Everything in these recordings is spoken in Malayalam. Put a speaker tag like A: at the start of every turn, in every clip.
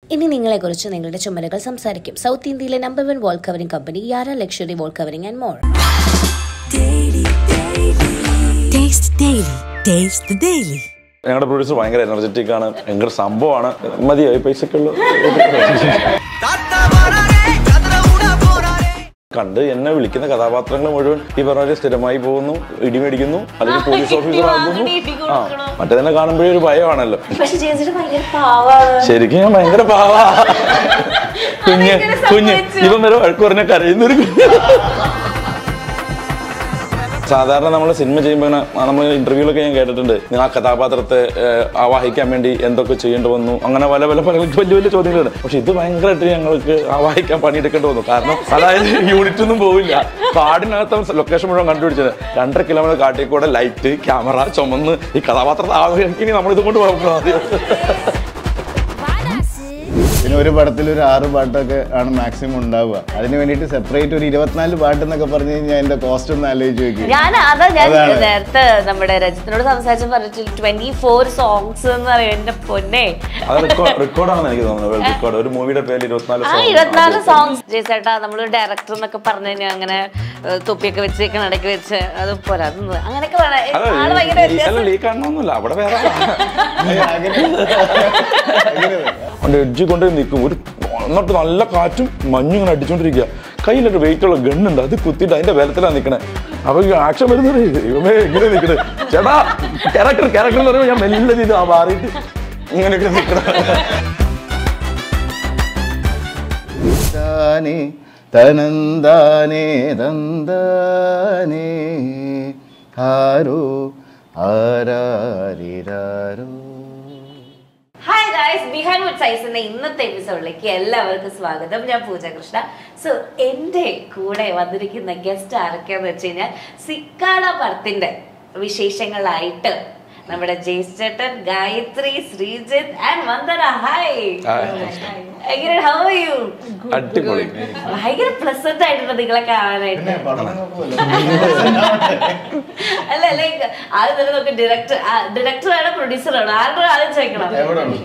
A: ഇനി നിങ്ങളെക്കുറിച്ച് നിങ്ങളുടെ ചുമലുകൾ സംസാരിക്കും സൗത്ത് ഇന്ത്യയിലെ number one wall covering company യാര luxury wall covering and more
B: Taste Daily. Taste the Daily.
C: ഞങ്ങളുടെ പ്രൊഡ്യൂസർ ഭയങ്കര എനർജറ്റിക് ആണ് ഭയങ്കര സംഭവമാണ് മതിയായി പൈസക്കുള്ള കണ്ട് എന്നെ വിളിക്കുന്ന കഥാപാത്രങ്ങൾ മുഴുവൻ ഈ പറഞ്ഞ പോലെ സ്ഥിരമായി പോകുന്നു ഇടിമേടിക്കുന്നു അല്ലെങ്കിൽ പോലീസ് ഓഫീസർ ആകുന്നു ആ മറ്റേ തന്നെ കാണുമ്പോഴേ ഒരു ഭയമാണല്ലോ
A: പക്ഷെ ചേച്ചിട്ട് ഭയങ്കര പാവാണ്
C: ശരിക്കും ഞാൻ ഭയങ്കര പാവാ കുഞ്ഞ് കുഞ്ഞ് ഇവൻ വരെ വഴക്ക് പറഞ്ഞ കരയുന്നൊരു കുഞ്ഞ് സാധാരണ നമ്മൾ സിനിമ ചെയ്യുമ്പോൾ നമ്മൾ ഇന്റർവ്യൂലൊക്കെ ഞാൻ കേട്ടിട്ടുണ്ട് നിങ്ങൾ ആ കഥാപാത്രത്തെ ഏഹ്, ആവാഹിക്കാൻ വേണ്ടി എന്തൊക്കെ ചെയ്യേണ്ടി വന്നു അങ്ങനെ പല പല പല വലിയ വലിയ ചോദ്യങ്ങളുണ്ട് പക്ഷെ ഇത് ഭയങ്കരമായിട്ട് ഞങ്ങൾക്ക് ആവാഹിക്കാൻ പണിയെടുക്കേണ്ടി വന്നു കാരണം അതായത് യൂണിറ്റ് ഒന്നും പോവില്ല കാടിനകത്ത് ലൊക്കേഷൻ മുഴുവൻ കണ്ടുപിടിച്ചത് രണ്ടര കിലോമീറ്റർ കാട്ടിൽ കൂടെ ലൈറ്റ് ക്യാമറ ചുമന്ന് ഈ കഥാപാത്രത്തെ ആവാഹിക്കാൻ നമ്മൾ ഇതുകൊണ്ട് പോകുന്നത് ആദ്യം
D: പിന്നെ ഒരു പടത്തിൽ ഒരു ആറ് പാട്ടൊക്കെ ആണ് മാക്സിമം ഉണ്ടാവുക അതിന് വേണ്ടിയിട്ട് സെപ്പറേറ്റ് ഒരു ഇരുപത്തിനാല് പാട്ട് എന്നൊക്കെ പറഞ്ഞു കഴിഞ്ഞാൽ അതിന്റെ കോസ്റ്റ് ഒന്ന് ആലോചിച്ച് നോക്കി
A: ഞാൻ അതാ ഞാൻ
D: അതാണ്.
A: നേരത്തെ നമ്മുടെ രജത്തിനോട് സംസാരിച്ച് പറഞ്ഞിട്ട് ട്വന്റി ഫോർ സോങ്സ് എന്ന് പറയും എന്റെ പൊന്നെ
C: അത് റെക്കോർഡാണെന്ന് എനിക്ക് തോന്നുന്നത് റെക്കോർഡ് ഒരു മൂവിയുടെ പേര് ഇരുപത്തിനാല്
A: ആ
C: song.
A: ഇരുപത്തിനാല് സോങ്സ് ജയിച്ചേട്ടാ നമ്മളൊരു ഡയറക്ടർ എന്നൊക്കെ പറഞ്ഞു കഴിഞ്ഞാൽ അങ്ങനെ ഏഹ്, തൊപ്പിയൊക്കെ വെച്ച് കണ്ണടക്കി വെച്ച് അത് പോരാ അതൊന്നും അങ്ങനെയൊക്കെ പറയാം
C: അല്ല,
A: ആള് ഭയങ്കര
C: ഈ-
A: വ്യത്യാസം
C: അല്ല ലീക്ക് ആണോന്നല്ല അവിടെ വേറെ
D: ഏയ് അങ്ങനെ അങ്ങനെ വരും.
C: അവന്റെ എഡ്ജ് കൊണ്ട് നിൽക്കും ഒരു എന്നിട്ട് നല്ല കാറ്റും മഞ്ഞും ഇങ്ങനെ അടിച്ചോണ്ടിരിക്കുക കയ്യിലൊരു വെയിറ്റ് ഉള്ള ഗണ്ണുണ്ട് അത് കുത്തിയിട്ട് അതിന്റെ ബലത്തിലാണ് നിൽക്കണേ അപ്പൊ ഈ ആക്ഷൻ വരുന്നത് ഇവമേ ഇങ്ങനെ നിൽക്കണേ ചേട്ടാ ക്യാരക്ടർ ക്യാരക്ടർ എന്ന് പറയുമ്പോൾ ഞാൻ മെല്ലെ ചെയ്ത് ആ മാറിയിട്ട് ഇങ്ങനെയൊക്കെ നിൽക്കണം
D: താനേ തനന്താനേ തന്താനേ ആരോ ആരാരിരാരോ
A: ഹായ് ഗായ്സ് ബിഹൈൻഡ് വുഡ് സൈസിന്റെ ഇന്നത്തെ എപ്പിസോഡിലേക്ക് എല്ലാവർക്കും സ്വാഗതം ഞാൻ പൂജ കൃഷ്ണ സോ എന്റെ കൂടെ വന്നിരിക്കുന്ന ഗസ്റ്റ് ആരൊക്കെയാന്ന് വെച്ച് കഴിഞ്ഞാൽ സിക്കാട പടത്തിന്റെ വിശേഷങ്ങളായിട്ട് നമ്മുടെ ജയിച്ചേട്ടൻ ഗായത്രി ശ്രീജിത്ത് ആൻഡ് വന്ദന ഹായ് എങ്ങനെ ഹൗ ആർ യു
C: അടിപൊളി
A: ഭയങ്കര പ്ലസന്റ് ആയിട്ടുണ്ട് നിങ്ങളെ കാണാനായിട്ട്
D: പിന്നെ പഠനം
A: അല്ല ലൈക്ക് ആദ്യം തന്നെ നമുക്ക് ഡയറക്ടർ ഡയറക്ടർ ആണോ പ്രൊഡ്യൂസർ ആണോ ആരുടെ ആദ്യം ചോദിക്കണം
D: എവിടെ ഉണ്ട്?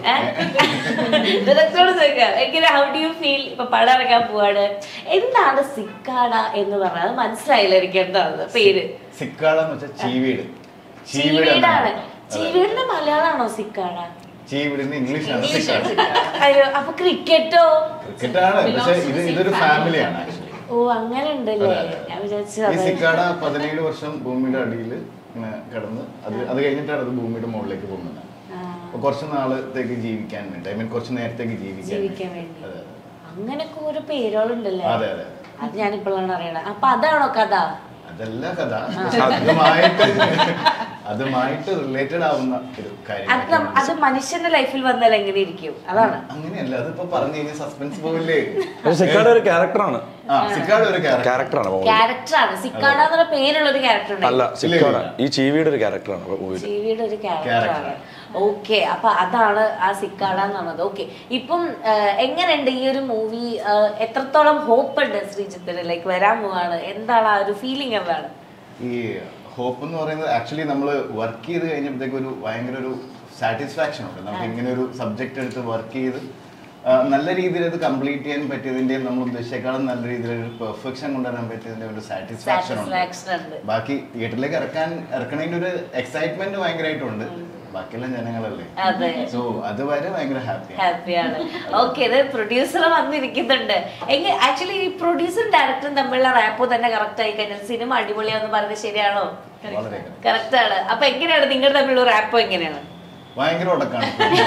A: ഡയറക്ടറോട് ചോദിക്കാം എങ്ങനെ ഹൗ ഡു യു ഫീൽ ഇപ്പൊ പടം ഇറക്കാൻ പോവാണ് എന്താണ് സിക്കാട എന്ന് പറഞ്ഞാൽ അത് മനസ്സിലായില്ല എനിക്ക് എന്താണ് പേര്
D: സിക്കാടെന്ന് വെച്ചാൽ ചീവീട്
A: ചീവീടാണ്
D: എന്നാണ്. അതെ.
A: ചീവീടിന്റെ മലയാളമാണോ സിക്കാട
D: ചീവീടിന്റെ ഇംഗ്ലീഷാണ് സിക്കാട്
A: അയ്യോ അപ്പൊ ക്രിക്കറ്റോ
D: ക്രിക്കറ്റാണ് പക്ഷെ ഇത് ഇതൊരു ഫാമിലിയാണ് ആക്ച്വലി
A: ഓ അങ്ങനെ ഉണ്ടല്ലേ
D: അതെ, അതെ.
A: ഞാൻ വിചാരിച്ചു
D: ഈ
A: അതായത്
D: സിക്കാട പതിനേഴ് വർഷം ഭൂമിയുടെ അടിയിൽ ഇങ്ങനെ കിടന്ന് അത് അത് കഴിഞ്ഞിട്ടാണ് അത് ഭൂമിയുടെ മുകളിലേക്ക് പോകുന്നത്
A: ആ,
D: അപ്പൊ കുറച്ച് നാളത്തേക്ക് ജീവിക്കാൻ വേണ്ടി ഐ മീൻ കുറച്ച് നേരത്തേക്ക് ജീവിക്കാൻ
A: ജീവിക്കാൻ വേണ്ടി
D: അതെ അതെ.
A: അങ്ങനൊക്കെ ഓരോ പേരുകളുണ്ടല്ലേ
D: അതെ അതെ
A: അത് ഞാനിപ്പോഴാണ് അറിയണത് അപ്പൊ അതാണോ കഥ
D: അതല്ല കഥ പക്ഷെ അതുമായിട്ട് അതുമായിട്ട് റിലേറ്റഡ് ആവുന്ന ഒരു
A: അത് നം-
D: കാര്യം
A: അത് മനുഷ്യന്റെ ലൈഫിൽ വന്നാൽ എങ്ങനെ ഇരിക്കും അതാണ്
D: അങ്ങനെയല്ല അതിപ്പോ പറഞ്ഞു കഴിഞ്ഞാൽ സസ്പെൻസ് പോവില്ലേ
C: പക്ഷെ സിക്കാട് ഒരു ക്യാരക്ടറാണ്
D: ആ സിക്കാട് ഒരു ക്യാരക്ടർ
C: ക്യാരക്ടറാണ്
A: ക്യാരക്ടറാണ് സിക്കാട എന്നുള്ള പേരുള്ള ഒരു ക്യാരക്ടർ
C: അല്ല
A: ഉണ്ട്
C: സിക്കാട് ഈ ചീവിയുടെ ഒരു ക്യാരക്ടറാണ് മൂവിയിൽ
A: ടിവിയുടെ ഒരു ക്യാരക്ടറാണ് ഓക്കെ അപ്പൊ അതാണ് ആ സിക്കാട എന്ന് പറഞ്ഞത് ഓക്കെ ഇപ്പം ആ, എങ്ങനെയുണ്ട് ഈ ഒരു മൂവി എത്രത്തോളം ഹോപ്പ് ഉണ്ട് ശ്രീജിത്തിന് ലൈക്ക് വരാൻ പോവാണ് എന്താണ് ആ ഒരു ഫീലിംഗ് എന്താണ്
D: ഈ ഹോപ്പ് എന്ന് പറയുന്നത് ആക്ച്വലി നമ്മൾ വർക്ക് ചെയ്ത് കഴിഞ്ഞപ്പോഴത്തേക്ക് ഒരു ഭയങ്കര ഒരു സാറ്റിസ്ഫാക്ഷൻ ഉണ്ട് നമുക്ക് ഇങ്ങനെ ഒരു സബ്ജക്റ്റ് എടുത്ത് വർക്ക് ചെയ്ത് ആ, നല്ല രീതിയിൽ അത് കംപ്ലീറ്റ് ചെയ്യാൻ പറ്റിയതിന്റെയും നമ്മൾ ഉദ്ദേശിച്ചേക്കാളും നല്ല രീതിയിൽ ഒരു പെർഫെക്ഷൻ കൊണ്ടുവരാൻ പറ്റിയതിന്റെ ഒരു സാറ്റിസ്ഫാക്ഷൻ ഉണ്ട്
A: സാറ്റിസ്ഫാക്ഷൻ ഉണ്ട്
D: ബാക്കി തിയേറ്ററിലേക്ക് ഇറക്കാൻ ഇറക്കണതിന്റെ ഒരു എക്സൈറ്റ്മെന്റ് ഭയങ്കരമായിട്ടുണ്ട് ബാക്കിയെല്ലാം ജനങ്ങളല്ലേ
A: അതെ
D: സോ അതുവരെ ഭയങ്കര ഹാപ്പിയാണ്
A: ഹാപ്പിയാണ് ഓക്കെ ഇത് പ്രൊഡ്യൂസർ വന്നിരിക്കുന്നുണ്ട് എങ്ങനെ ആക്ച്വലി ഈ പ്രൊഡ്യൂസറും ഡയറക്ടറും തമ്മിലുള്ള റാപ്പോ തന്നെ കറക്റ്റ് ആയി കഴിഞ്ഞാൽ സിനിമ അടിപൊളിയാന്ന് പറഞ്ഞത് ശരിയാണോ
D: വളരെ
A: കറക്റ്റ് ആണ് അപ്പൊ എങ്ങനെയാണ് നിങ്ങളുടെ തമ്മിലുള്ള റാപ്പോ എങ്ങനെയാണ്
D: ഭയങ്കര ഉടക്കാണ്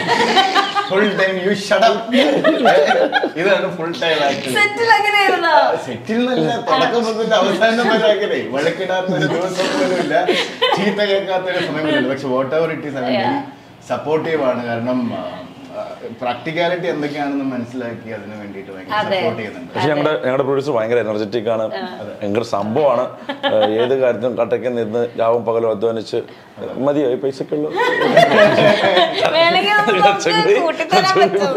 D: ഫുൾ ടൈം യു ഷടപ്പ് ഇതാണ് ഫുൾ ടൈം ആക്ച്വലി
A: സെറ്റിൽ എങ്ങനെയായിരുന്നോ
D: സെറ്റിൽ നല്ല തുടക്കം മുതൽ അവസാനം വരെ അങ്ങനെ വഴക്കിടാത്ത ഒരു ദിവസം പോലും ഇല്ല ചീത്ത കേൾക്കാത്ത ഒരു സമയം പോലും ഇല്ല പക്ഷെ whatever it is I supportive ആണ് കാരണം പ്രാക്ടിക്കാലിറ്റി എന്തൊക്കെയാണെന്ന് മനസ്സിലാക്കി അതിന് വേണ്ടിയിട്ട് ഭയങ്കര
A: അതെ.
D: സപ്പോർട്ട് ചെയ്യുന്നുണ്ട്
C: പക്ഷെ ഞങ്ങളുടെ ഞങ്ങളുടെ പ്രൊഡ്യൂസർ ഭയങ്കര എനർജറ്റിക് ആണ് ഭയങ്കര സംഭവമാണ് ഏഹ് ഏത് കാര്യത്തിനും കട്ടയ്ക്ക് നിന്ന് രാവും പകലും അധ്വാനിച്ച് മതിയായി പൈസക്കുള്ള
A: വേണമെങ്കിൽ നമുക്ക് കൂട്ടിത്തരാൻ പറ്റും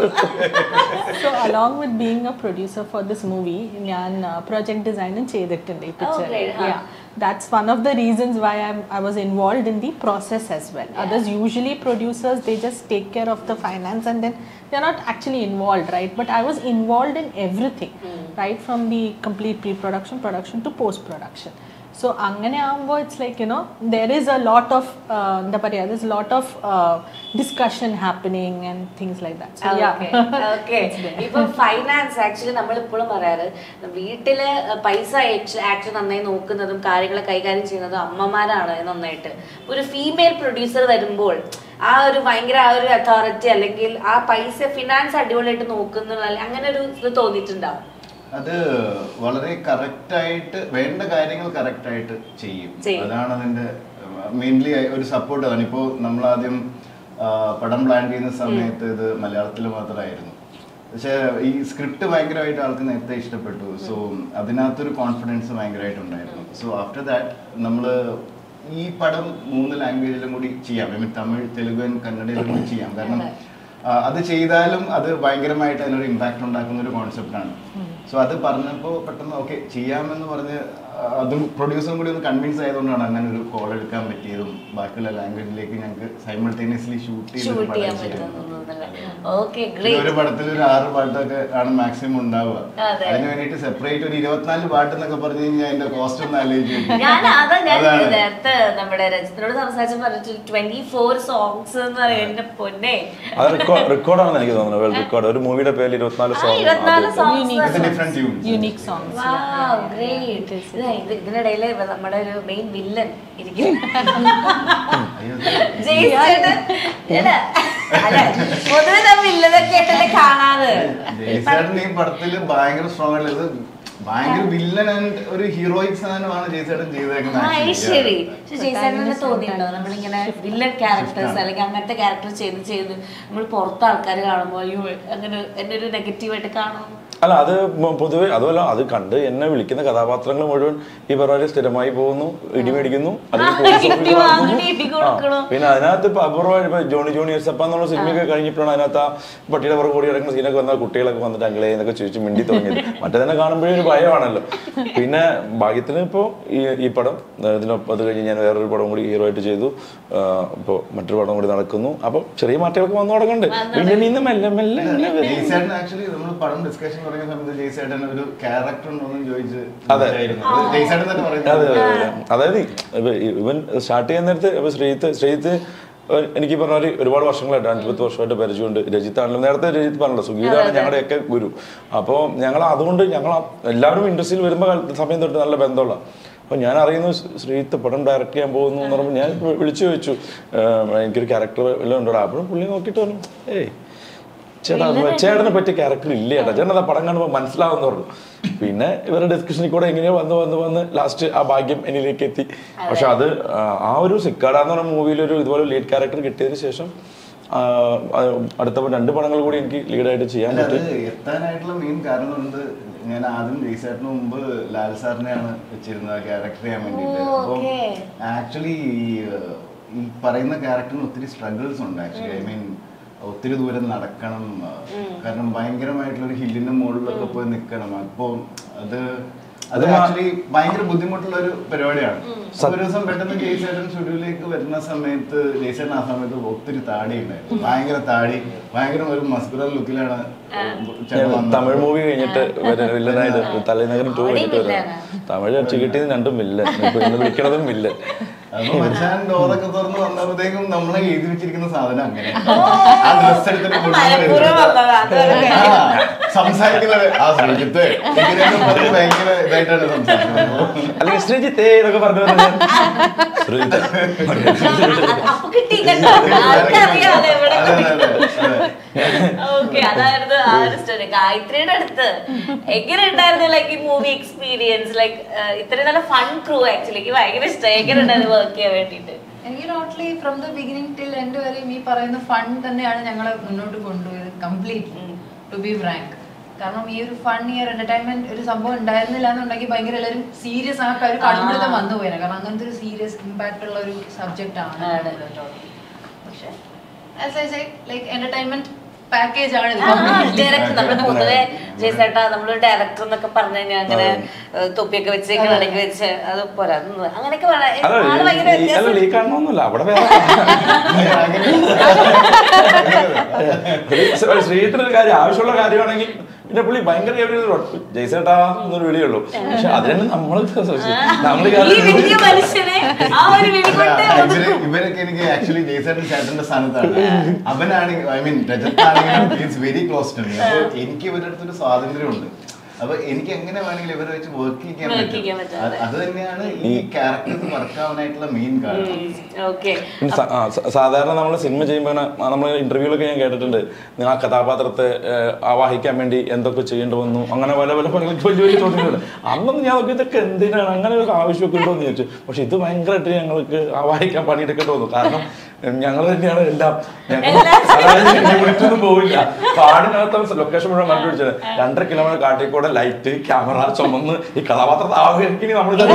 E: So along with being a producer for this movie, ഞാൻ പ്രൊജക്ട് ഡിസൈനും ചെയ്തിട്ടുണ്ട് ഈ
A: Oh, great.
E: പിക്ചർ
A: ആ.
E: that's one of the reasons why I'm, I was involved in the process as well. Others usually producers they just take care of the finance and then they're not actually involved, right? But I was involved in everything, right? From the complete pre-production, production to post-production. So അങ്ങനെ ആകുമ്പോൾ it's like you know there is a lot of എന്താ പറയുക this lot of discussion happening and things like that so yeah
A: okay ഇപ്പൊ ഫൈനാൻസ് ആക്ച്വലി നമ്മൾ ഇപ്പോഴും പറയാറ് വീട്ടില് പൈസ ആക്ച്വലി നന്നായി നോക്കുന്നതും കാര്യങ്ങൾ കൈകാര്യം ചെയ്യുന്നതും അമ്മമാരാണ് നന്നായിട്ട് ഒരു ഫീമെയിൽ പ്രൊഡ്യൂസർ വരുമ്പോൾ ആ ഒരു ഭയങ്കര ആ ഒരു അതോറിറ്റി അല്ലെങ്കിൽ ആ പൈസ ഫിനാൻസ് അടിപൊളിയായിട്ട് നോക്കുന്ന അങ്ങനെ ഒരു ഇത് തോന്നിയിട്ടുണ്ടാവും
D: അത് വളരെ കറക്റ്റ് ആയിട്ട് വേണ്ട കാര്യങ്ങൾ കറക്റ്റ് ആയിട്ട് ചെയ്യും
A: ചെയ്യും.
D: അതാണ് അതിന്റെ മെയിൻലി ഒരു സപ്പോർട്ട് അതാണ് ഇപ്പോൾ നമ്മൾ ആദ്യം ആ, പടം പ്ലാൻ ചെയ്യുന്ന സമയത്ത് ഇത് മലയാളത്തിൽ മാത്രമായിരുന്നു പക്ഷേ ഈ സ്ക്രിപ്റ്റ് ഭയങ്കരമായിട്ട് ആൾക്ക് നേരത്തെ ഇഷ്ടപ്പെട്ടു സോ അതിനകത്തൊരു കോൺഫിഡൻസ് ഭയങ്കരമായിട്ട് ഉണ്ടായിരുന്നു സോ ആഫ്റ്റർ ദാറ്റ് നമ്മൾ ഈ പടം മൂന്ന് ലാംഗ്വേജിലും കൂടി ചെയ്യാം I mean Tamil Telugu and കന്നഡയിലും കൂടി ചെയ്യാം കാരണം ആ, അത് ചെയ്താലും അത് ഭയങ്കരമായിട്ട് അതിനൊരു ഇമ്പാക്ട് ഉണ്ടാക്കുന്ന ഒരു കോൺസെപ്റ്റാണ് സോ അത് പറഞ്ഞപ്പോൾ പെട്ടെന്ന് ഓക്കെ ചെയ്യാമെന്ന് പറഞ്ഞ് ആ, അതും പ്രൊഡ്യൂസറും കൂടി ഒന്ന് കൺവിൻസ് ആയതുകൊണ്ടാണ് അങ്ങനെ ഒരു കോൾ എടുക്കാൻ പറ്റിയതും ബാക്കിയുള്ള ലാംഗ്വേജിലേക്ക് ഞങ്ങൾക്ക് സൈമിൾട്ടേനിയസ്ലി ഷൂട്ട്
A: ഷൂട്ട്
D: ചെയ്ത്
A: ചെയ്യാൻ
D: ചെയ്യാൻ
A: പറ്റുന്നതല്ലേ
D: പറ്റി.
A: ഓക്കെ
D: പിന്നെ
A: ഗ്രേറ്റ്
D: ഒരു പടത്തിൽ ഒരു ആറ് പാട്ടൊക്കെ ആണ് മാക്സിമം ഉണ്ടാവുക
A: അതെ.
D: അതിന് വേണ്ടിയിട്ട് സെപ്പറേറ്റ് ഒരു ഇരുപത്തിനാല് പാട്ട് എന്നൊക്കെ പറഞ്ഞു കഴിഞ്ഞാൽ അതിന്റെ കോസ്റ്റ് ഒന്ന് ആലോചിച്ച്
A: ഞാൻ അതാ ഞാൻ
D: അതാണ്.
A: നേരത്തെ നമ്മുടെ രജത്തിനോട് സംസാരിച്ചു പറഞ്ഞിട്ട് ട്വന്റി ഫോർ സോങ്സ് എന്ന് പറയുന്നത് എന്റെ പൊന്നെ
C: അത് റെക്കോർഡാണെന്ന് എനിക്ക് തോന്നുന്നത് വേൾഡ് റെക്കോർഡ് ഒരു മൂവിയുടെ പേരിൽ ഇരുപത്തിനാല്
A: ആ, ഇരുപത്തിനാല്
C: song
A: songs
D: It's a different tune.
E: Unique songs
A: Wow, great. ഇത് ഇത് ഇതിനിടയില് നമ്മുടെ ഒരു മെയിൻ വില്ലൻ ഇരിക്കും
D: അയ്യോ,
A: ജെയ്സ് ചേട്ടൻ. എടാ, അല്ല, പൊതുവെ നാം വില്ലനൊക്കെ ആയിട്ടല്ലേ കാണാറ്
D: ജയ്സേട്ടൻ ഈ പടത്തില് ഭയങ്കര സ്ട്രോങ് ആണ് ഇത് ഭയങ്കര വില്ലൻ ആൻഡ് ഒരു ഹീറോയിക് സാധനമാണ് ജയ്സേട്ടൻ ചെയ്തേക്കുന്നത്
A: ആ
D: actually.
A: ശരി പക്ഷെ ജയ്സേട്ടനെ തോന്നിയിട്ടുണ്ടോ നമ്മളിങ്ങനെ വില്ലൻ ക്യാരക്ടേഴ്സ് അല്ലെങ്കിൽ അങ്ങനത്തെ ക്യാരക്ടർ ചെയ്ത് ചെയ്ത് നമ്മൾ പുറത്ത് ആൾക്കാർ കാണുമ്പോൾ അയ്യോ അങ്ങനെ എന്നെ ഒരു നെഗറ്റീവായിട്ട് കാണും
C: അല്ല അത് മ- പൊതുവെ അതുമല്ല അത് കണ്ട് എന്നെ വിളിക്കുന്ന കഥാപാത്രങ്ങൾ മുഴുവൻ ഈ പറഞ്ഞ സ്ഥിരമായി പോകുന്നു ഇടിമേടിക്കുന്നു അല്ലെങ്കിൽ
A: ആ,
C: police
A: ഇടി
C: officer
A: വാങ്ങുന്നു,
C: ആകുന്നു.
A: ഇടി
C: ആ,
A: കൊടുക്കണു.
C: പിന്നെ അതിനകത്ത് ഇപ്പൊ അപൂർവമായിട്ട് ഇപ്പൊ ജോണി ജോണി എസപ്പ എന്നുള്ള സിനിമയൊക്കെ കഴിഞ്ഞപ്പോഴാണ് അതിനകത്ത് ആ പട്ടിയുടെ പുറകെ കൂടി കിടക്കുന്ന സീനൊക്കെ വന്ന കുട്ടികളൊക്കെ വന്നിട്ട് അങ്ങളെ എന്നൊക്കെ ചോദിച്ച് മിണ്ടി തുടങ്ങിയത് മറ്റേതന്നെ കാണുമ്പോഴേ ഒരു ഭയമാണല്ലോ പിന്നെ ഭാഗ്യത്തിന് ഇപ്പോൾ ഈ ഈ പടം ആ, ഇതിനൊപ്പം അത് കഴിഞ്ഞ് ഞാൻ വേറൊരു പടം കൂടി ഹീറോ ആയിട്ട് ചെയ്തു ഇപ്പോൾ മറ്റൊരു പടം കൂടി നടക്കുന്നു അപ്പം ചെറിയ മാറ്റങ്ങളൊക്കെ വന്നു തുടങ്ങുന്നുണ്ട് പിന്നെ നിന്ന് മെല്ലെ മെല്ലെ ഇങ്ങനെ വരും.
D: ജയ്സേട്ടൻ ആക്ച്വലി നമ്മൾ പടം ഡിസ്കഷൻ തുടങ്ങിയ സമയത്ത് ജയ്സേട്ടൻ ഒരു ക്യാരക്ടർ ഉണ്ടോന്നും ചോദിച്ച്
C: അതെ.
D: ചോദിച്ചായിരുന്നു. അത് ജയ്സേട്ടൻ തന്നെ
C: അതെ
D: പറയുന്നത്
C: അതെ അതെ. അതായത് ഇവ- ഇവൻ സ്റ്റാർട്ട് ചെയ്യുന്ന നേരത്ത് ഇപ്പൊ ശ്രീത്ത് ശ്രീത്ത് ഏഹ് എനിക്ക് പറഞ്ഞ പോലെ ഒരുപാട് വർഷങ്ങളായിട്ട് അഞ്ചുപത്ത് വർഷമായിട്ട് പരിചയമുണ്ട് രജിത്താണല്ലോ നേരത്തെ രജിത്ത് പറഞ്ഞല്ലോ സുഗീതാണ് ഞങ്ങളുടെയൊക്കെ ഗുരു അപ്പോൾ ഞങ്ങൾ അതുകൊണ്ട് ഞങ്ങൾ ആ- എല്ലാവരും ഇൻഡസ്ട്രിയിൽ വരുമ്പോൾ സമയം തൊട്ട് നല്ല ബന്ധമുള്ള അപ്പോൾ ഞാൻ അറിയുന്നു ശ്രീ- ശ്രീത്ത് പടം ഡയറക്റ്റ് ചെയ്യാൻ പോകുന്നു എന്ന് പറയുമ്പോൾ ഞാൻ വി- വിളിച്ചു ചോദിച്ചു ഏഹ് എനിക്കൊരു ക്യാരക്ടർ വല്ലതും ഉണ്ടോടാ അപ്പോഴും പുള്ളി നോക്കിയിട്ട് പറഞ്ഞു ഏയ് ചേട്ടാ ചേട്ടനെ പറ്റിയ ക്യാരക്ടർ ഇല്ല ചേട്ടാ ചേട്ടൻ ആ പടം കാണുമ്പോൾ മനസ്സിലാവുന്ന പറഞ്ഞു പിന്നെ ഇവരുടെ ഡിസ്കഷനിൽ കൂടെ എങ്ങനെയോ വന്ന് വന്ന് വന്ന് ലാസ്റ്റ് ആ ഭാഗ്യം എന്നിലേക്ക് എത്തി പക്ഷെ അത് ആ, ആ ഒരു സിക്കാട എന്ന് പറഞ്ഞ മൂവിയിൽ ഒരു ഇതുപോലെ ലീഡ് ക്യാരക്ടർ കിട്ടിയതിന് ശേഷം ആ, ആ, അടുത്ത രണ്ട് പടങ്ങൾ കൂടി എനിക്ക് ലീഡായിട്ട് ചെയ്യാൻ
D: അല്ല, അത്
C: പറ്റി
D: എത്താനായിട്ടുള്ള മെയിൻ കാരണം കൊണ്ട് ഞാൻ ആദ്യം ജയ്സേട്ടന് മുമ്പ് ലാൽ സാറിനെയാണ് വെച്ചിരുന്നത് ക്യാരക്ടർ ചെയ്യാൻ വേണ്ടിയിട്ട്
A: ഓ,
D: അപ്പം
A: okay.
D: ആക്ച്വലി ഈ പറയുന്ന ക്യാരക്ടറിന് ഒത്തിരി സ്ട്രഗിൾസ് ഉണ്ട് ആക്ച്വലി ഐ മീൻ ഒത്തിരി ദൂരം നടക്കണം ആ, കാരണം ഭയങ്കരമായിട്ടുള്ള ഒരു ഹില്ലിന്റെ മുകളിലൊക്കെ പോയി നിൽക്കണം അപ്പോൾ അത് അത്
C: അത് മാ-
D: ആക്ച്വലി ഭയങ്കര ബുദ്ധിമുട്ടുള്ള ഒരു പരിപാടിയാണ് അപ്പൊ ഒരു ദിവസം പെട്ടെന്ന് ജയ്സേട്ടൻ സ്റ്റുഡിയോയിലേക്ക് വരുന്ന സമയത്ത് ജയ്സേട്ടൻ ആ സമയത്ത് ഒത്തിരി താടി ഉണ്ടായിരുന്നു ഭയങ്കര താടി ഭയങ്കര ഒരു മസ്കുലർ ലുക്കിലാണ് ചേട്ടൻ വന്നത്.
C: തമിഴ് മൂവി കഴിഞ്ഞിട്ട് വില്ലനായിട്ട് തലനഗരം ടൂ
A: അവിടെ
C: കഴിഞ്ഞിട്ട് വരാം
A: വില്ലനാ.
C: തമിഴ് അടിച്ചു കിട്ടിയത് രണ്ടും വില്ലൻ ഇപ്പൊ ഇന്ന് വിളിക്കണതും വില്ലൻ
D: അപ്പൊ മച്ചാൻ ഡോറൊക്കെ തുറന്ന് വന്നപ്പോഴത്തേക്കും നമ്മളെ എഴുതി വെച്ചിരിക്കുന്ന സാധനം അങ്ങനെ ആ ഡ്രസ് എടുത്തിട്ട് കൊണ്ടുവന്ന്
A: മലപ്പുറം വന്നതാ, അതൊക്കെ.
D: ആ, സംസാരിക്കുന്നത് ആ ശ്രീജിത്ത് ഇങ്ങനെയൊക്കെ പറഞ്ഞ് ഭയങ്കര ഇതായിട്ടാണ് സംസാരിക്കുന്നത്
C: അല്ലെങ്കിൽ ശ്രീജിത്തേ എന്നൊക്കെ പറഞ്ഞു വരുന്നത് ശ്രീജിത്ത്
A: അപ്പൊ കിട്ടി കേട്ടോ ആർക്കറിയാതെ എവിടെ
D: അതെ, അതെ, അതെ.
A: ഓക്കെ അതായിരുന്നു ആ ഒരു സ്റ്റോറി ഗായത്രിയുടെ അടുത്ത് എങ്ങനെ ഉണ്ടായിരുന്നു ലൈക്ക് ഈ മൂവി എക്സ്പീരിയൻസ് ലൈക്ക് ഇത്രയും നല്ല ഫൺ ക്രൂ ആക്ച്വലി എനിക്ക് ഭയങ്കര ഇഷ്ടം എങ്ങനെ ഉണ്ടായിരുന്നു വർക്ക് ചെയ്യാൻ വേണ്ടിട്ട്
F: എനിക്ക് totally from the beginning till end വരെയും ഈ പറയുന്ന ഫൺ തന്നെയാണ് ഞങ്ങളെ മുന്നോട്ട് കൊണ്ടുപോയത് കംപ്ലീറ്റ്ലി ടു ബി ഫ്രാങ്ക് കാരണം ഈ ഒരു ഫൺ ഈ ഒരു എന്റർടൈൻമെന്റ് ഒരു സംഭവം ഉണ്ടായിരുന്നില്ല എന്നുണ്ടെങ്കിൽ ഭയങ്കര എല്ലാവരും സീരിയസ് ആയിട്ട് ഒരു കടുംപിടുത്തം വന്നു പോയത് കാരണം അങ്ങനത്തെ ഒരു സീരിയസ് ഇമ്പാക്ട് ഉള്ള ഒരു സബ്ജക്റ്റ് ആണ്
A: ആണ്.
F: പക്ഷേ ലൈക്ക് എന്റർടൈൻമെന്റ് പാക്കേജ് ആണ് ഇത്
A: ഡയറക്റ്റ് നമ്മൾ പൊതുവെ ജയ്സേട്ടാ നമ്മള് ഡയറക്ടർ എന്നൊക്കെ പറഞ്ഞു കഴിഞ്ഞാൽ അങ്ങനെ ഏഹ്, തൊപ്പിയൊക്കെ വെച്ച് കണ്ണടക്കി വെച്ച് അത് പോരാ അതൊന്നും അങ്ങനെയൊക്കെ പറയാം ആള് ഭയങ്കര
C: അല്ല
A: വ്യത്യാസം
C: ലീക്ക് ആണോന്നല്ല അവിടെ വേറെ ഒരു ശ്രീധരൻ ഒരു കാര്യം ആവശ്യമുള്ള കാര്യമാണെങ്കിൽ പിന്നെ പുള്ളി ഭയങ്കര ഒരു ജയ്സേട്ടാ എന്നൊരു വിളിയുള്ളൂ പക്ഷെ അതിനെ നമ്മൾ നമ്മൾ
A: ഈ വലിയ മനുഷ്യനെ ആ ഒരു വിളി കൊണ്ട്
D: ഇവര്
A: ഒതുക്കും.
D: ഇവരൊക്കെ എനിക്ക് ആക്ച്വലി ജയ്സേട്ടൻ ചേട്ടന്റെ സ്ഥാനത്താണ് അവനാണെങ്കിൽ ഐ മീൻ രജത്താണെങ്കിലും it's very close to me അപ്പൊ എനിക്ക് ഇവരുടെ അടുത്തൊരു സ്വാതന്ത്ര്യമുണ്ട് അപ്പൊ എനിക്ക് എങ്ങനെ വേണമെങ്കിലും ഇവരെ വെച്ച് വർക്ക് ചെയ്യാൻ
A: Work
D: പറ്റും
A: ചെയ്യാൻ പറ്റും,
D: അത് അത് തന്നെയാണ് ഈ ക്യാരക്ടേഴ്സ് വർക്ക് ആവാനായിട്ടുള്ള മെയിൻ കാരണം
A: ഓക്കെ
C: പിന്നെ സ- ആ, സ- സാധാരണ നമ്മൾ സിനിമ ചെയ്യുമ്പോൾ നമ്മൾ ഇന്റർവ്യൂലൊക്കെ ഞാൻ കേട്ടിട്ടുണ്ട് നിങ്ങൾ ആ കഥാപാത്രത്തെ ഏഹ്, ആവാഹിക്കാൻ വേണ്ടി എന്തൊക്കെ ചെയ്യേണ്ടി വന്നു അങ്ങനെ പല പല പല വലിയ വലിയ ചോദ്യങ്ങളുണ്ട് അന്നൊന്നും ഞാൻ നോക്കി ഇതൊക്കെ എന്തിനാണ് അങ്ങനെ ഒരു ആവശ്യമൊക്കെ ഉണ്ടോ എന്ന് ചോദിച്ചു പക്ഷെ ഇത് ഭയങ്കരമായിട്ട് ഞങ്ങൾക്ക് ആവാഹിക്കാൻ പണിയെടുക്കേണ്ടി വന്നു കാരണം ഞങ്ങൾ തന്നെയാണ് എല്ലാം ഞങ്ങൾ അതായത് വിളിച്ചൊന്നും പോവില്ല കാടിനകത്ത് ലൊക്കേഷൻ മുഴുവൻ കണ്ടുപിടിച്ചത് രണ്ടര കിലോമീറ്റർ കാട്ടിൽ കൂടെ ലൈറ്റ് ക്യാമറ ചുമന്ന് ഈ കഥാപാത്രത്തെ ആവുകയാണെങ്കിൽ നമ്മൾ തന്നെ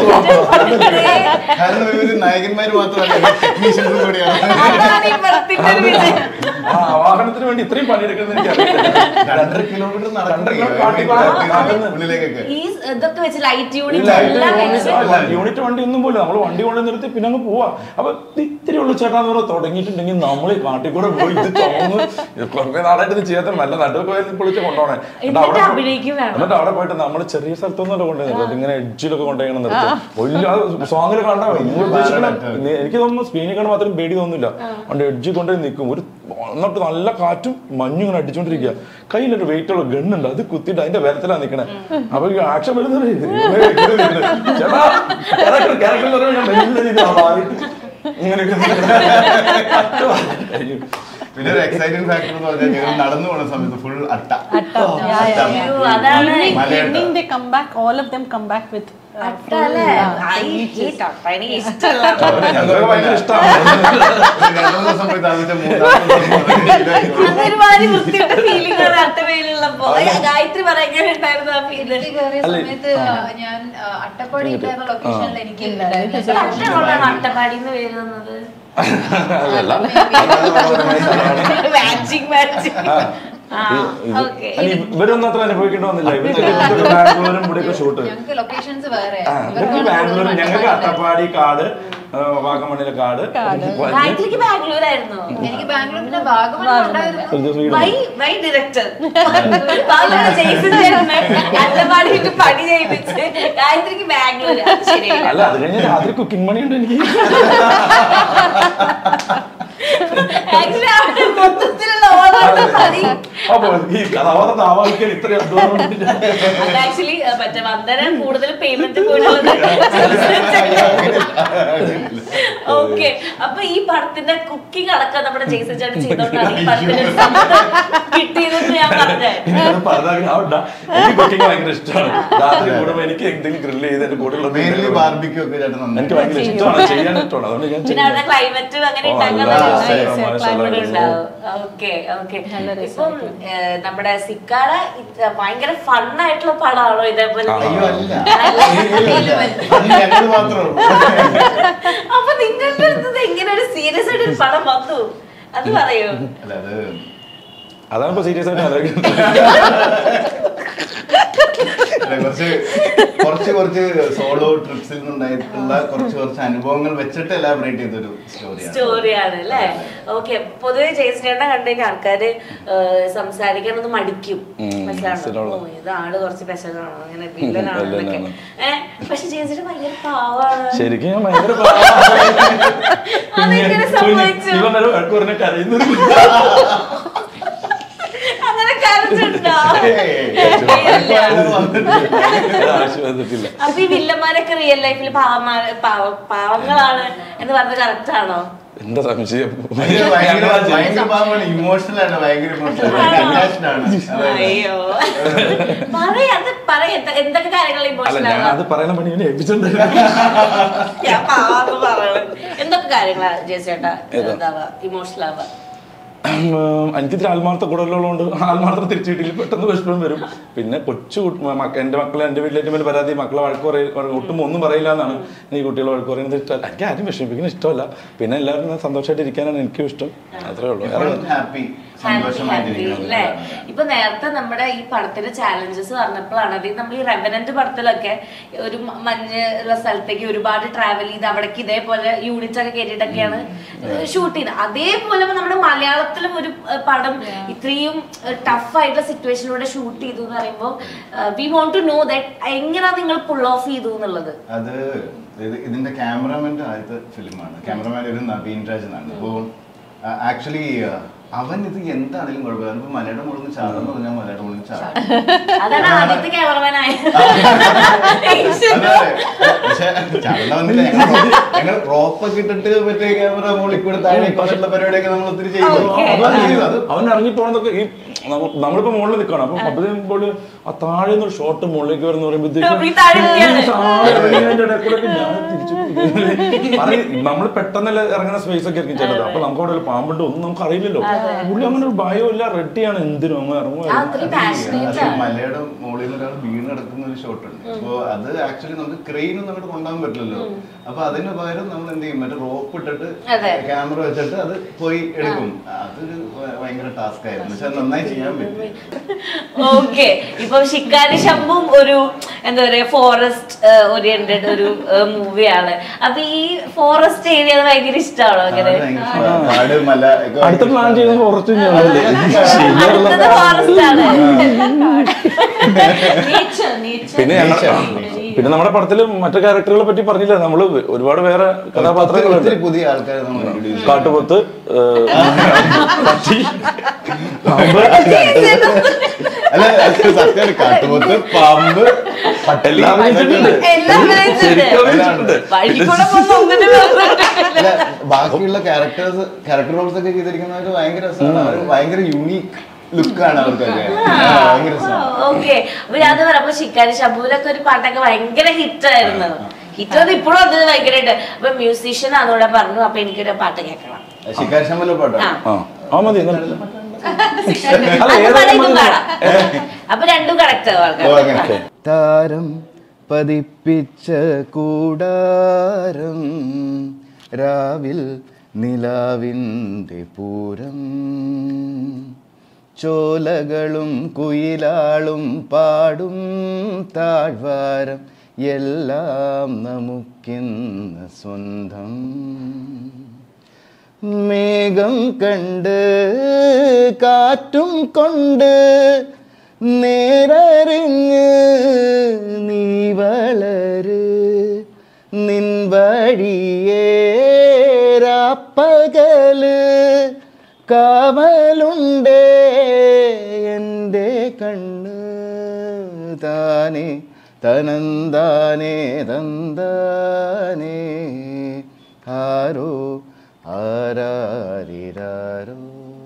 D: കാരണം ഇവര് നായകന്മാര് മാത്രമല്ല ടെക്നീഷ്യൻസും കൂടിയാണ്
A: അതാണ് ഈ പടത്തിന്റെ ഒരു വിജയം
C: ആ വാഹനത്തിന് വേണ്ടി ഇത്രയും പണിയെടുക്കുന്നത് എനിക്ക്
D: രണ്ടര കിലോമീറ്റർ
C: രണ്ടര കിലോമീറ്റർ കാട്ടിൽ കൂടെ നടന്ന്
D: ഉള്ളിലേക്കൊക്കെ
A: ഈ ഇതൊക്കെ വെച്ച് ലൈറ്റ്
C: ഇല്ല,
A: യൂണിറ്റ് എല്ലാം വെച്ച്
C: യൂണിറ്റ് വണ്ടി ഒന്നും പോലും നമ്മൾ വണ്ടി കൊണ്ട് നിർത്തി പിന്നെ അങ്ങ് പോവാ അപ്പൊ ഇത് ഇത്തിരി ഉള്ളു ചേട്ടാന്ന് പറഞ്ഞാൽ തുടങ്ങിയിട്ടുണ്ടെങ്കിൽ നമ്മൾ ഈ കാട്ടിൽ കൂടെ പോയി ഇത് ചുമന്ന് കുറെ നാളായിട്ട് ഇത് ചെയ്യാത്ത നല്ല നടുക്കോയിൽ പൊളിച്ച് കൊണ്ടുപോണേ എന്നിട്ട് അവിടെ പോയി-
A: അഭിനയിക്കും വേണം.
C: എന്നിട്ട് അവിടെ പോയിട്ട് നമ്മൾ ചെറിയ സ്ഥലത്തൊന്നും കൊണ്ടുപോയി ഇങ്ങനെ എഡ്ജിലൊക്കെ കൊണ്ടുപോയി നിർത്തി വലിയ സോങ്ങിൽ കണ്ട നിങ്ങൾ ഉദ്ദേശിക്കണ എനിക്ക് തോന്നുന്നു സ്ക്രീനിൽ കണ്ട് മാത്രം പേടി തോന്നുന്നില്ല അതുകൊണ്ട് എഡ്ജിൽ കൊണ്ടുപോയി നിൽക്കും ഒരു എന്നിട്ട് നല്ല കാറ്റും മഞ്ഞും ഇങ്ങനെ അടിച്ചോണ്ടിരിക്കുക കയ്യിലൊരു വെയിറ്റ് ഉള്ള ഗണ്ണുണ്ട് അത് കുത്തിയിട്ട് അതിന്റെ വരത്തിലാണ് നിൽക്കണേ അപ്പൊ ഈ ആക്ഷൻ വരുന്നത് ചേട്ടാ ക്യാരക്ടർ ക്യാരക്ടർ എന്ന് പറയുമ്പോൾ ഞാൻ മെല്ലെ ഇത് ആവാഹിച്ച് ഇങ്ങനെയൊക്കെ കഴിഞ്ഞു.
D: പിന്നെ ഒരു എക്സൈറ്റിംഗ് ഫാക്ടർ എന്ന് പറഞ്ഞാൽ ഞങ്ങൾ നടന്നു പോണ സമയത്ത് ഫുൾ അട്ട
A: അയ്യോ, അതാണ്
D: മലയട്ട.
E: Ending, they come back, all of them come back with. uh,
A: അട്ടല്ലേ? ഐ, ഈ ടട്ട എനിക്ക് ഇഷ്ടമല്ല
C: അവരെ ഞങ്ങൾക്ക് ഭയങ്കര ഇഷ്ടമാണ്
D: രണ്ടു ദിവസം പോയി താമസിച്ച മൂന്നാമത്തെ
A: അതൊരുമാതിരി വൃത്തിയുടെ ഫീലിംഗ് ആണ് അട്ടവയിലുള്ളപ്പോ ഗായത്രി പറയാൻ ഉണ്ടായിരുന്നു ആ ഫീല്
F: ഈ കയറിയ സമയത്ത് ഞാൻ ആ, അട്ടപ്പാടി ഉണ്ടായിരുന്ന ലൊക്കേഷനിൽ എനിക്ക് ഉണ്ടായിരുന്നു.
A: അട്ടകൊണ്ടാണ് അട്ടപ്പാടി എന്ന് പേര് തന്നത്
C: അതല്ല
A: മാച്ചിങ് മാച്ചിങ് ആ
C: ഇത്
A: ഓക്കെ
C: അല്ല, ഇവരൊന്നും അത്ര അനുഭവിക്കേണ്ടി വന്നില്ല ഇവർക്ക് ബാംഗ്ലൂരും ഇവിടെയൊക്കെ ഷൂട്ട്
F: ഞങ്ങൾക്ക് ലൊക്കേഷൻസ് വേറെ
C: ആ, ഞങ്ങൾക്ക് ബാംഗ്ലൂർ ഞങ്ങൾക്ക് അട്ടപ്പാടി കാട് ആ, വാഗമണ്ണിലെ കാട്
A: ഗായത്രിക്ക് ബാംഗ്ലൂരായിരുന്നു
F: എനിക്ക് ബാംഗ്ലൂർ പിന്നെ വാഗമൺ ഉണ്ടായിരുന്നു
C: ഒരു ദിവസം വീട്
A: വൈ വൈ ഡയറക്ടർ അട്ടപ്പാടി വിട്ട് പണി ചെയ്യിപ്പിച്ച് ഗായത്രിക്ക് ബാംഗ്ലൂർ ശരിയല്ല
C: അല്ല അത് കഴിഞ്ഞ് രാത്രി കുക്കിംഗ് മണി ഉണ്ട് എനിക്ക്
A: ആക്ച്വലി അവിടെ മൊത്തത്തിലുള്ള ഓർഡർ പണി
C: അപ്പൊ ഈ കഥാപാത്രം ആവാഹിക്കാൻ ഇത്രയും അധ്വാനം ഉണ്ടെങ്കിൽ
A: ആക്ച്വലി മറ്റേ വന്ദനം കൂടുതൽ പേയ്മെന്റ് പോയിട്ടുള്ളത് ഓക്കെ അപ്പൊ ഈ പടത്തിന്റെ കുക്കിംഗ് അടക്കം നമ്മുടെ ജെയ്സൺ ചേട്ടൻ ചെയ്തോണ്ടാണ് ഈ പടത്തിന് ഒരു സമ്മതം കിട്ടിയതെന്ന് ഞാൻ പറഞ്ഞത്
C: എനിക്കത് പറഞ്ഞാൽ ആവണ്ട. എനിക്ക് കുക്കിംഗ് ഭയങ്കര ഇഷ്ടമാണ് രാത്രി കൂടുമ്പോ എനിക്ക് എന്തെങ്കിലും ഗ്രില്ല് ചെയ്ത് എന്റെ കൂടെ
D: മെയിൻലി ബാർബിക്യൂ ഒക്കെ ചേട്ടൻ
C: എനിക്ക്
D: നന്നായിട്ട്
C: ഭയങ്കര ഇഷ്ടമാണ് ചെയ്യാൻ ഇഷ്ടമാണ് അതുകൊണ്ട് ഞാൻ
A: പിന്നെ അവിടെ ക്ലൈമറ്റും അങ്ങനെ
C: ഓ,
A: ഉണ്ടാക്കാൻ
C: നല്ല
A: പറ്റുന്ന
C: രസമാണ്,
A: climate
C: മാഷാ
A: ഉണ്ടാവും ഓക്കെ ഓക്കെ ഇപ്പം ഏഹ്, നമ്മുടെ സിക്കാട ഇത് ഭയങ്കര ഫണ്ണായിട്ടുള്ള പടമാണോ ഇതേപോലെ
D: അയ്യോ അല്ല
A: അല്ല.
D: അത് ഞങ്ങൾ മാത്രമേ ഉള്ളൂ
A: അപ്പൊ നിങ്ങളുടെ അടുത്തത് എങ്ങനെ ഒരു സീരിയസ് ആയിട്ട് ഒരു പടം വന്നു അത് പറയൂ
D: അല്ല അത്
C: അതാണ് ഇപ്പൊ സീരിയസ് ആയിട്ട് ആലോചിക്കുന്നത്
D: അല്ല, കുറച്ച് കുറച്ച് കുറച്ച് സോളോ ട്രിപ്സിൽ നിന്നുണ്ടായിട്ടുള്ള കുറച്ച് കുറച്ച് അനുഭവങ്ങൾ വെച്ചിട്ട് എലാബറേറ്റ് ചെയ്തൊരു സ്റ്റോറിയാണ്
A: സ്റ്റോറിയാണ് അല്ലേ ഓക്കെ പൊതുവെ ജയശ്രീയുടെ കണ്ടു കഴിഞ്ഞാൽ ആൾക്കാര് ഏഹ്, സംസാരിക്കാനൊന്ന് മടിക്കും
C: ഉം,
A: മനസ്സിലാണോ
C: മനസ്സിലാവുള്ളൂ.
A: ഓ, ഇത് ആള് കുറച്ച് പെശകാണോ അങ്ങനെ വില്ലനാണോ എന്നൊക്കെ
C: വില്ലനാണ്.
A: ഏഹ് പക്ഷെ ജയശ്രീയുടെ ഭയങ്കര പാവാണ്
C: ശരിക്കും ഞാൻ ഭയങ്കര
A: അതെങ്ങനെ സംഭവിച്ചു
C: ഇവൻ വരെ വഴക്ക് പറഞ്ഞ കരയുന്നത്
A: അങ്ങനെ കരഞ്ഞിട്ടുണ്ടോ ഇല്ല.
C: ആവശ്യം വന്നിട്ടില്ല
A: അപ്പൊ ഈ വില്ലന്മാരൊക്കെ റിയൽ ലൈഫിൽ പാവന്മാർ പാവ- പാവങ്ങളാണ് എന്ന് പറഞ്ഞത് കറക്റ്റ് ആണോ
C: എന്താ സംശയം
D: ഭയങ്കര ഭയങ്കര ഭയങ്കര പാവമാണ് ഇമോഷണൽ ആണ് ഭയങ്കര ഇമോഷണൽ അറ്റാച്ച്ഡ് ആണ് അതായത്
A: അയ്യോ പറയ അത് പറയ എന്ത- എന്തൊക്കെ കാര്യങ്ങൾ
C: അല്ല
A: ഇമോഷണൽ
C: ഞാൻ അത് പറയണ പണി ഇങ്ങനെ ഏൽപ്പിച്ചിട്ടുണ്ട്
A: ഞാൻ പാവാന്ന് പറയണത് എന്തൊക്കെ കാര്യങ്ങളാ ജയസേട്ടാ എന്താവാ ഇമോഷണൽ ആവാ
C: ഉം, എനിക്കിത്തിരി ആത്മാർത്ഥ കൂടുതലുള്ളതുകൊണ്ട് ആത്മാർത്ഥം തിരിച്ചു കിട്ടിയില്ല പെട്ടെന്ന് വിഷമം വരും പിന്നെ കൊച്ചു കുട്ടി- മക്ക- എൻ്റെ മക്കളെ എൻ്റെ വീട്ടിലേക്ക് മേലെ പരാതി മക്കളെ വഴക്ക് പറയും ഒട്ടും ഒന്നും പറയില്ല എന്നാണ് ഈ കുട്ടികളെ വഴക്ക് പറയുന്നത് ഇഷ്ടമല്ല എനിക്ക് ആരും വിഷമിപ്പിക്കുന്ന ഇഷ്ടമല്ല പിന്നെ എല്ലാവരും സന്തോഷമായിട്ട് ഇരിക്കാനാണ് എനിക്കും ഇഷ്ടം അത്രേ ഉള്ളൂ വേറെ
D: ഹാപ്പി സന്തോഷമായിട്ടിരിക്കണം
A: അല്ലേ ഇപ്പൊ നേരത്തെ നമ്മുടെ ഈ പടത്തിന്റെ ചാലഞ്ചസ് പറഞ്ഞപ്പോഴാണ് അത് നമ്മൾ ഈ റെവനന്റ് പടത്തിലൊക്കെ ഒരു മ- മഞ്ഞ് ഉള്ള സ്ഥലത്തേക്ക് ഒരുപാട് ട്രാവൽ ചെയ്ത് അവിടേക്ക് ഇതേപോലെ യൂണിറ്റ് ഒക്കെ കേട്ടിട്ടൊക്കെയാണ് ഷൂട്ട് ചെയ്യുന്നത് അതേപോലെ ഇപ്പൊ നമ്മുടെ മലയാളത്തിലും ഒരു ഏഹ്, പടം ഇത്രയും ടഫ് ആയിട്ടുള്ള സിറ്റുവേഷനിലൂടെ ഷൂട്ട് ചെയ്തു എന്ന് പറയുമ്പോൾ we want to know that എങ്ങനെയാ നിങ്ങൾ പുൾ ഓഫ് ചെയ്തു എന്നുള്ളത്
D: അത് ഇത് ഇതിന്റെ ക്യാമറമാൻ്റെ ആദ്യത്തെ ഫിലിമാണ് ക്യാമറമാൻ ഒരു നവീൻ രാജ് എന്നാണ് അപ്പോൾ ആക്ച്വലി അവൻ ഇത് എന്താണെങ്കിലും കുഴപ്പമില്ല അവനിപ്പോ മലയുടെ മുകളിൽ നിന്ന് ചാടുന്നു പറഞ്ഞാൽ മലയുടെ മുകളിൽ നിന്ന് ചാടും
A: അതാണ് ആദ്യത്തെ ക്യാമറമാൻ
D: അതെ. പക്ഷെ ചാടണ്ട വന്നില്ല ഞങ്ങൾ റോ- ഞങ്ങൾ റോപ്പൊക്കെ ഇട്ടിട്ട് മറ്റേ ക്യാമറ മുകളിൽ കൂടെ താഴെ കുറച്ചുള്ള പരിപാടിയൊക്കെ നമ്മൾ ഒത്തിരി ചെയ്തു
A: Okay.
D: അപ്പൊ അത് ചെയ്തു. അത്
C: അവൻ ഇറങ്ങി പോണതൊക്കെ ഈ നമ്മ- നമ്മളിപ്പോ മുകളിൽ നിൽക്കണം അപ്പൊ അപ്പോഴേപ്പോൾ ആ താഴെ നിന്ന് ഒരു ഷോട്ട് മുകളിലേക്ക് വരുന്ന
A: ഈ താഴെ ഇരിക്കുകയാണ്.
C: നമ്മൾ പെട്ടെന്നല്ല ഇറങ്ങുന്ന സ്പേസ് ഒക്കെ ആയിരിക്കും ചിലത് അപ്പൊ നമുക്ക് അവിടെ ഒരു പാമ്പുണ്ട് ഒന്നും നമുക്ക് അറിയില്ലല്ലോ പുള്ളി അങ്ങനെ ഒരു ഭയമില്ല റെഡിയാണ് എന്തിനും അങ്ങ്
A: ആ, അത്രയും passionate
D: അത്
A: ആണ്.
D: മലയുടെ മുകളിൽ നിന്ന് ഒരാൾ വീണ് കിടക്കുന്ന ഒരു ഷോട്ട് ഉണ്ട് അപ്പൊ അത് ആക്ച്വലി നമുക്ക് ക്രെയിൻ ഒന്നും അങ്ങോട്ട് കൊണ്ടുപോകാൻ പറ്റില്ലല്ലോ അപ്പൊ അതിന് പകരം നമ്മൾ എന്ത് ചെയ്യും മറ്റേ റോപ്പ് ഇട്ടിട്ട്
A: അതെ.
D: ക്യാമറ വെച്ചിട്ട് അത് പോയി എടുക്കും അതൊരു ഭ- ഭയങ്കര ടാസ്ക് ആയിരുന്നു പക്ഷെ അത് നന്നായി ചെയ്യാൻ പറ്റി
A: ഓക്കെ ഇപ്പൊ ഷിക്കാരി ശംഭും ഒരു എന്താ പറയാ ഫോറസ്റ്റ് ഓറിയന്റഡ് ഒരു മൂവിയാണ് അപ്പൊ ഈ ഫോറസ്റ്റ് ഏരിയ ഭയങ്കര ഇഷ്ടമാണോ അങ്ങനെ
D: അത് ഭയങ്കര ഇഷ്ടമാണ്. കാട് മല ഒക്കെ
C: അടുത്ത
D: ഭയങ്കര
C: പ്ലാൻ
D: ഇഷ്ടമാണ്.
C: ചെയ്യുന്നത് കുറച്ച്
A: അടുത്തത് ഫോറസ്റ്റ് ആണ്
E: nature, nature.
C: പിന്നെ ഞങ്ങൾ
D: Nature.
C: പിന്നെ നമ്മുടെ പടത്തിൽ മറ്റു ക്യാരക്ടറുകളെ പറ്റി പറഞ്ഞില്ല നമ്മള് ഒരുപാട് വേറെ കഥാപാത്രങ്ങളുണ്ട്
D: ഒത്തിരി പുതിയ ആൾക്കാരെ നമ്മൾ introduce ചെയ്തു.
C: കാട്ടുപോത്ത് ഏഹ്, പട്ടി പാമ്പ്
D: അല്ല അത് സത്യമാണ് കാട്ടുപോത്ത് പാമ്പ് പട്ടി
C: എല്ലാം വെച്ചിട്ടുണ്ട്.
A: എല്ലാം വിളിച്ചിട്ടുണ്ട്.
C: ശരിക്കും വെച്ചിട്ടുണ്ട്.
A: വഴി കൂടെ പോകുന്ന ഒന്നിനും വെറുതെ
D: അല്ല, ബാക്കിയുള്ള ക്യാരക്ടേഴ്സ് ക്യാരക്ടർ റോൾസ് ഒക്കെ ചെയ്തിരിക്കുന്നവര് ഭയങ്കര രസമാണ് അവര് ഭയങ്കര യുണീക്ക് ലുക്കാണ് അവർക്കൊക്കെ ആ, ഭയങ്കര രസമാണ്
A: ഓക്കെ അപ്പൊ ഞാൻ പറയാം അപ്പൊ ഷിക്കാരി ശംഭുവിലൊക്കെ ഒരു പാട്ടൊക്കെ ഭയങ്കര ഹിറ്റ് ആയിരുന്നു ഹിറ്റ് അത് ഇപ്പോഴും അത് ഭയങ്കരമായിട്ട് അപ്പൊ മ്യൂസീഷ്യൻ ആണെന്നൂടെ പറഞ്ഞു അപ്പൊ എനിക്കൊരു പാട്ട് കേൾക്കണം
D: ശിക്കാരി ശമ്പല പാട്ടോ
A: ആ.
C: ആ ആ മതി എന്നാ. അല്ല,
A: അത്
C: ഏതായാലും
A: പാടാം, ഇതും
C: മതി.
A: പാടാം അപ്പൊ രണ്ടും കറക്റ്റ്
D: ഓ,
A: ആൾക്കാർ
D: അങ്ങനെ. താരം പതിപ്പിച്ച കൂടാരം രാവിൽ നിലാവിൻ്റെ പൂരം ചോലകളും കുയിലാളും പാടും താഴ്വാരം എല്ലാം നമുക്കിന്ന് സ്വന്തം മേഘം കണ്ട് കാറ്റും കൊണ്ട് നേരറിഞ്ഞ് നീ വളര് നിൻ വഴിയേരാപ്പകല് കാവലുണ്ടേ എൻ്റെ കണ്ണ് താനേ തനന്താനേ തന്താനേ ആരോ ആരാരിരാരോ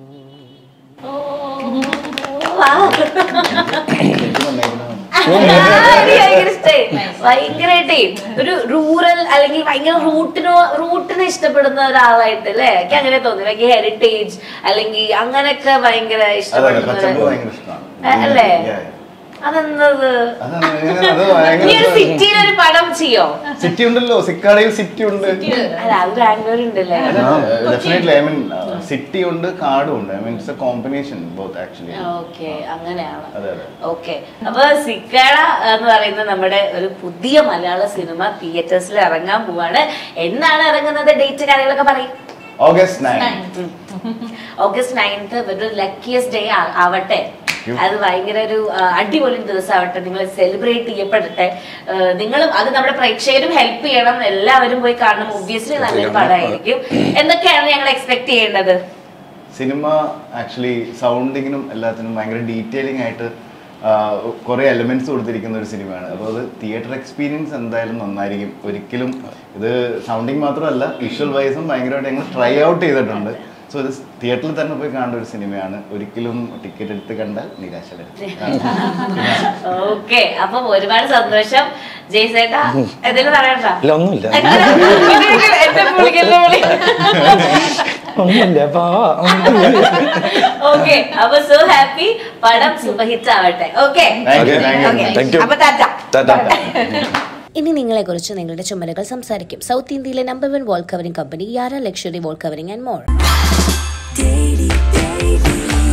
A: ഭയങ്കര ഇഷ്ടായി ഭയങ്കരമായിട്ടേ ഒരു റൂറൽ അല്ലെങ്കിൽ ഭയങ്കര റൂട്ടിനോ റൂട്ടിനെ ഇഷ്ടപ്പെടുന്ന ഒരാളായിട്ട് അല്ലേ എനിക്ക് അങ്ങനെ തോന്നി ലൈക്ക് ഹെറിറ്റേജ് അല്ലെങ്കിൽ അങ്ങനെയൊക്കെ ഭയങ്കര
D: അതെ
A: ഇഷ്ടപ്പെടുന്ന
D: പച്ചപ്പ്
A: ഒരു-
D: ഭയങ്കര ഇഷ്ടമാണ്
A: അ- അല്ലേ
D: Yeah, yeah.
A: അതെന്തത്
D: അതാണ് ഇങ്ങനെ അത്
A: നീ ഒരു
D: ഭയങ്കര
A: സിറ്റിയിൽ ഒരു പടം ചെയ്യോ
D: സിറ്റി ഉണ്ടല്ലോ സിക്കാടയിൽ സിറ്റി ഉണ്ട്
A: അല്ല അത് ബാംഗ്ലൂർ ഉണ്ടല്ലേ
D: ഡെഫിനറ്റ്ലി ഐ മീൻ സിറ്റി ഉണ്ട് കാടും ഉണ്ട് I mean it's a combination both actually
A: okay അങ്ങനെയാണ്
D: അതെ അതെ
A: ഓക്കെ അപ്പൊ സിക്കാട എന്ന് പറയുന്ന നമ്മുടെ ഒരു പുതിയ മലയാള സിനിമ തിയേറ്റേഴ്സിൽ ഇറങ്ങാൻ പോവാണ് എന്നാണ് ഇറങ്ങുന്നത് ഡേറ്റ് കാര്യങ്ങളൊക്കെ പറയും
D: ഓഗസ്റ്റ് നയൻ
A: ഓഗസ്റ്റ് നയൻത്ത് ഒരു ലക്കിയസ്റ്റ് ഡേ ആവട്ടെ
D: you.
A: അത് ഭയങ്കര ഒരു ആ, അടിപൊളി ദിവസമാവട്ടെ നിങ്ങൾ സെലിബ്രേറ്റ് ചെയ്യപ്പെടട്ടെ ആ, നിങ്ങളും അത് നമ്മുടെ പ്രേക്ഷകരും ഹെൽപ്പ് ചെയ്യണം എല്ലാവരും പോയി കാണണം ഒബ്വിയസ്ലി നല്ലൊരു പടമായിരിക്കും എന്തൊക്കെയാണ് ഞങ്ങൾ എക്സ്പെക്ട് ചെയ്യേണ്ടത്
D: സിനിമ ആക്ച്വലി സൗണ്ടിങ്ങിനും എല്ലാത്തിനും ഭയങ്കര ഡീറ്റെയിലിംഗ് ആയിട്ട് കുറെ എലമെന്റ്സ് കൊടുത്തിരിക്കുന്ന ഒരു സിനിമയാണ് അപ്പോൾ അത് തിയേറ്റർ എക്സ്പീരിയൻസ് എന്തായാലും നന്നായിരിക്കും ഒരിക്കലും ഇത് സൗണ്ടിങ് മാത്രമല്ല വിഷ്വൽ വൈസും ഭയങ്കരമായിട്ട് ഞങ്ങൾ ട്രൈ ഔട്ട് ചെയ്തിട്ടുണ്ട് സോ ഇത് തിയേറ്ററിൽ തന്നെ പോയി കാണേണ്ട ഒരു സിനിമയാണ് ഒരിക്കലും ടിക്കറ്റ് എടുത്ത് കണ്ടാൽ നിരാശപ്പെടരുത്
A: ഓക്കെ അപ്പം ഒരുപാട് സന്തോഷം ജയ്സേട്ടാ എന്തെങ്കിലും പറയണ്ട
C: ഇല്ല ഒന്നുമില്ല
A: എന്റെ പുള്ളിക്കല്ലേ വിളി
C: ഒന്നുമില്ല പാവാ
A: ഓക്കെ അപ്പൊ സോ ഹാപ്പി പടം സൂപ്പർ ഹിറ്റ് ആവട്ടെ okay
D: Thank you, thank you.
C: Thank you.
A: അപ്പൊ ടാറ്റ
C: ടാറ്റാ
B: ഇനി നിങ്ങളെക്കുറിച്ച് നിങ്ങളുടെ ചുമലുകൾ സംസാരിക്കും സൗത്ത് ഇന്ത്യയിലെ number one wall covering company യാര luxury wall covering and more
G: Daily, daily.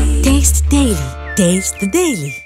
G: Taste the Daily. Taste the Daily.